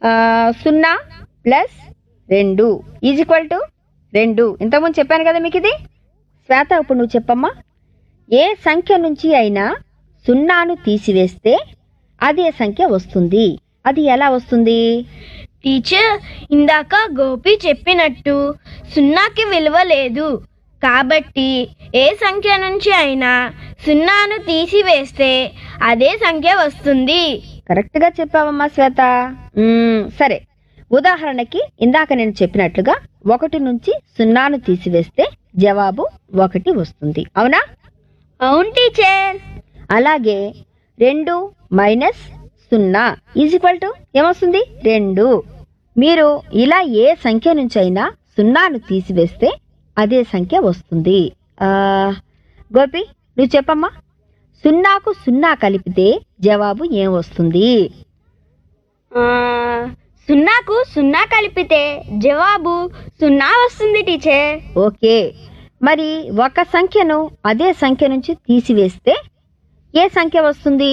ఆ, సున్నా ప్లస్ రెండు ఈజ్ ఈక్వల్ టు రెండు ఇంతకుముందు చెప్పాను కదా మీకు ఇది శ్వేత ఇప్పుడు నువ్వు చెప్పమ్మా ఏ సంఖ్య నుంచి అయినా సున్నాను తీసివేస్తే అదే సంఖ్య వస్తుంది అది ఎలా వస్తుంది టీచర్ ఇందాక గోపి చెప్పినట్టు సున్నాకి విలువ లేదు కాబట్టి ఏ సంఖ్య నుంచి అయినా సున్నాను తీసివేస్తే అదే సంఖ్య వస్తుంది కరెక్ట్గా చెప్పావమ్మా శ్వేత మ్మ్, సరే ఉదాహరణకి ఇందాక నేను చెప్పినట్లుగా ఒకటి నుంచి సున్నాను తీసివేస్తే జవాబు ఒకటి వస్తుంది అవునా అవును టీచర్ అలాగే రెండు మైనస్ సున్నా ఈజ్ ఈక్వల్ టు ఏమొస్తుంది రెండు మీరు ఇలా ఏ సంఖ్య నుంచి అయినా సున్నాను తీసివేస్తే అదే సంఖ్య వస్తుంది ఆ, గోపి నువ్వు చెప్పమ్మా సున్నాకు సున్నా కలిపితే జవాబు ఏం వస్తుంది ఆ, సున్నాకు సున్నా కలిపితే జవాబు సున్నా వస్తుంది టీచర్ ఓకే మరి ఒక సంఖ్యను అదే సంఖ్య నుంచి తీసివేస్తే ఏ సంఖ్య వస్తుంది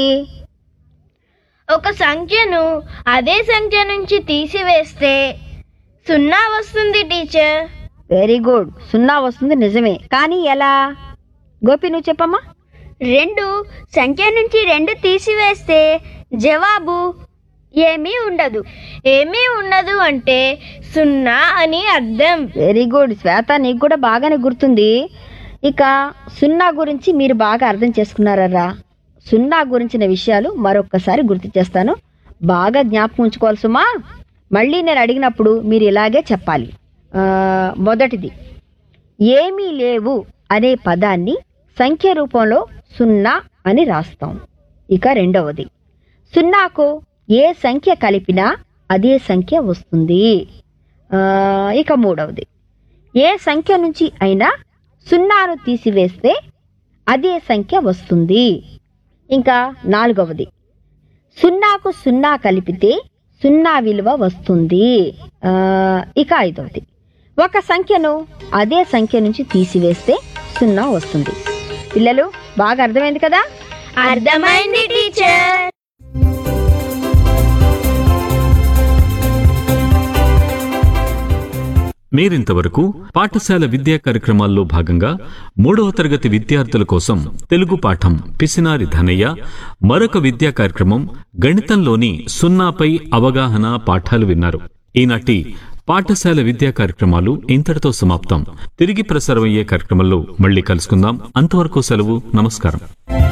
ఒక సంఖ్యను అదే సంఖ్య నుంచి తీసివేస్తే సున్నా వస్తుంది టీచర్ వెరీ గుడ్ సున్నా వస్తుంది నిజమే కానీ ఎలా గోపి నువ్వు చెప్పమ్మా రెండు సంఖ్య నుంచి రెండు తీసివేస్తే జవాబు ఏమీ ఉండదు ఏమీ ఉండదు అంటే సున్నా అని అర్థం వెరీ గుడ్ శ్వేత నీకు కూడా బాగానే గుర్తుంది ఇక సున్నా గురించి మీరు బాగా అర్థం చేసుకున్నారా సున్నా గురించిన విషయాలు మరొక్కసారి గుర్తు చేస్తాను బాగా జ్ఞాపకం ఉంచుకోవాలి సుమా మళ్ళీ నేను అడిగినప్పుడు మీరు ఇలాగే చెప్పాలి ఆ, మొదటిది ఏమీ లేవు అనే పదాన్ని సంఖ్య రూపంలో సున్నా అని రాస్తాం ఇక రెండవది సున్నాకు ఏ సంఖ్య కలిపినా అదే సంఖ్య వస్తుంది ఆ, ఇక మూడవది ఏ సంఖ్య నుంచి అయినా సున్నాను తీసివేస్తే అదే సంఖ్య వస్తుంది ఇంకా నాలుగవది సున్నాకు సున్నా కలిపితే సున్నా విలువ వస్తుంది ఆ, ఇక ఐదవది ఒక సంఖ్యను అదే సంఖ్య నుంచి తీసివేస్తే సున్నా వస్తుంది పిల్లలు బాగా అర్థమైంది కదా అర్థమైంది టీచర్ మీరింతవరకు పాఠశాల విద్యా కార్యక్రమాల్లో భాగంగా మూడవ తరగతి విద్యార్థుల కోసం తెలుగు పాఠం పిసినారి ధనయ్య మరొక విద్యా కార్యక్రమం గణితంలోని సున్నాపై అవగాహన పాఠాలు విన్నారు ఈనాటి పాఠశాల విద్యా కార్యక్రమాలు ఇంతటితో సమాప్తం తిరిగి ప్రసారమయ్యే కార్యక్రమంలో మళ్ళీ కలుసుకుందాం అంతవరకు సెలవు నమస్కారం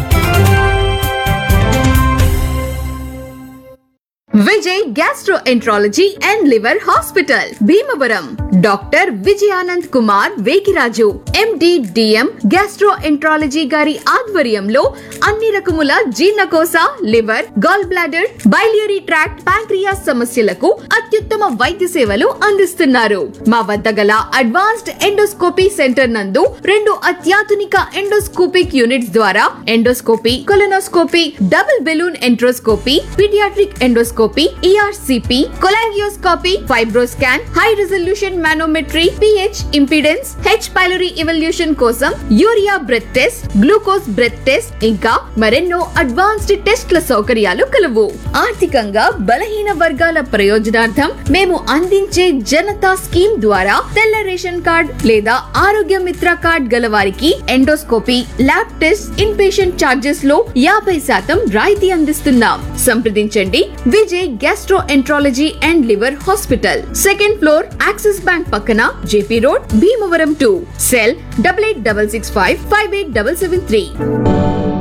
Vijay gastroenterology and liver hospital Bhimavaram doctor Vijayanand Kumar Vegiraju MD DM gastroenterology గారి ఆధ్వర్యంలో అన్ని రకముల జీర్ణకోశ liver gall bladder biliary tract pancreas సమస్యలకు అత్యుత్తమ వైద్య సేవలు అందిస్తున్నారు మా వద్ద గల అడ్వాన్స్డ్ ఎండోస్కోపీ సెంటర్ నందు రెండు అత్యాధునిక ఎండోస్కోపిక్ యూనిట్స్ ద్వారా endoscopy colonoscopy double balloon enteroscopy paediatric endoscopy ERCP cholangioscopy fibroscan high resolution manometry pH impedance H pylori evaluation కోసం urea breath test glucose breath test ఇంకా మరెన్నో అడ్వాన్స్డ్ టెస్ట్ల సౌకర్యాలు కలవు ఆర్థికంగా బలహీన వర్గాల ప్రయోజనార్థం మేము అందించే జనతా స్కీమ్ ద్వారా తెల్ల రేషన్ కార్డ్ లేదా ఆరోగ్య మిత్ర కార్డ్ గల వారికి endoscopy lab test in patient charges లో యాభై శాతం రాయితీ అందిస్తున్నాం సంప్రదించండి Vijay gastroenterology and liver hospital second floor Axis bank పక్కన జేపీ రోడ్ భీమవరం టూ cell double eight double six five five eight double seven three